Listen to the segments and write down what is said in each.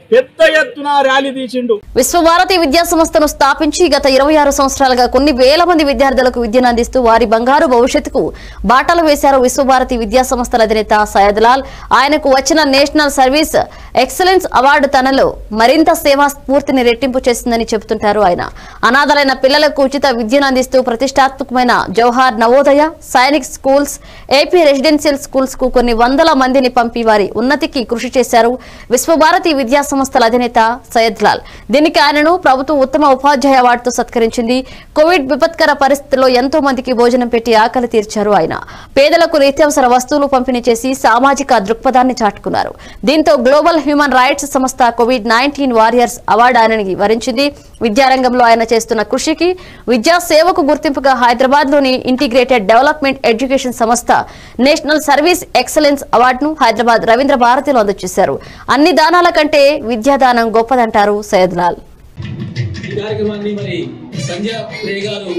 పెద్ద ఎత్తున ర్యాలీ తీసిండు విశ్వభారతి విద్యా సంస్థను స్థాపించి గత ఇరవై ఆరు సంవత్సరాలుగా కొన్ని వేల మంది విద్యార్థులకు విద్యను అందిస్తూ వారి బంగారు భవిష్యత్తుకు బాటలు వేశారు విశ్వభారతి విద్యా సంస్థల అధినేత సయ్యద్లాల్ ఆయనకు వచ్చిన నేషనల్ సర్వీస్ ఎక్సలెన్స్ అవార్డు తనలో మరింత సేవా స్ఫూర్తిని రెట్టింపు చేసిందని చెబుతుంటారు ఆయన అనాథలైన పిల్లలకు ఉచిత విద్యను అందిస్తూ ప్రతిష్టాత్మకమైన Jawahar Navodaya Sainik schools AP residential schools కు కొన్ని వందల మందిని పంపి వారి ఉన్నతికి కృషి చేశారు విశ్వభారతి విద్యా సంస్థల అధినేత సయ్యద్ లాల్ దీనికి ఆయనను ప్రభుత్వం ఉత్తమ ఉపాధ్యాయ అవార్డుతో సత్కరించింది కోవిడ్ విపత్కర పరిస్థితుల్లో ఎంతో మందికి భోజనం పెట్టి ఆకలి తీర్చారు ఆయన పేదలకు నిత్యావసర వస్తువులు పంపిణీ చేసి సామాజిక దృక్పథాన్ని చాటుకున్నారు దీంతో గ్లోబల్ హ్యూమన్ రైట్స్ సంస్థ కోవిడ్ నైన్టీన్ వారియర్స్ అవార్డు ఆయనని వరించింది విద్యారంగంలో ఆయన చేస్తున్న కృషికి విద్యా సేవకు గుర్తింపుగా హైదరాబాద్ లోని ఇంటిగ్రేటెడ్ డెవలప్మెంట్ ఎడ్యుకేషన్ సంస్థ నేషనల్ సర్వీస్ ఎక్సలెన్స్ అవార్డును హైదరాబాద్ రవీంద్ర భారతిలో అందజేశారు అన్ని దానాల కంటే విద్యాదానం గొప్పదంటారు సయ్యద్ లాల్ ఈ కార్యక్రమాన్ని మరి సంధ్య ప్రియ గారు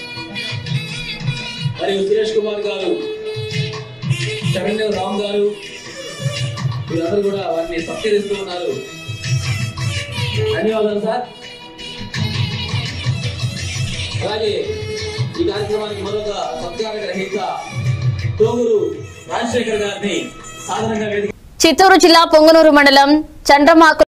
మరియు సురేష్ కుమార్ గారు శరణ్య రామ్ గారు వీరందరూ కూడా వారిని సత్కరిస్తూ ఉన్నారు ధన్యవాదాలు సార్ అలాగే ఈ కార్యక్రమానికి మరొక సత్కార గ్రహీత తోగురు రాజశేఖర్ గారిని సాధారణంగా వేదిక చిత్తూరు జిల్లా పొంగనూరు మండలం చండ్రమాకు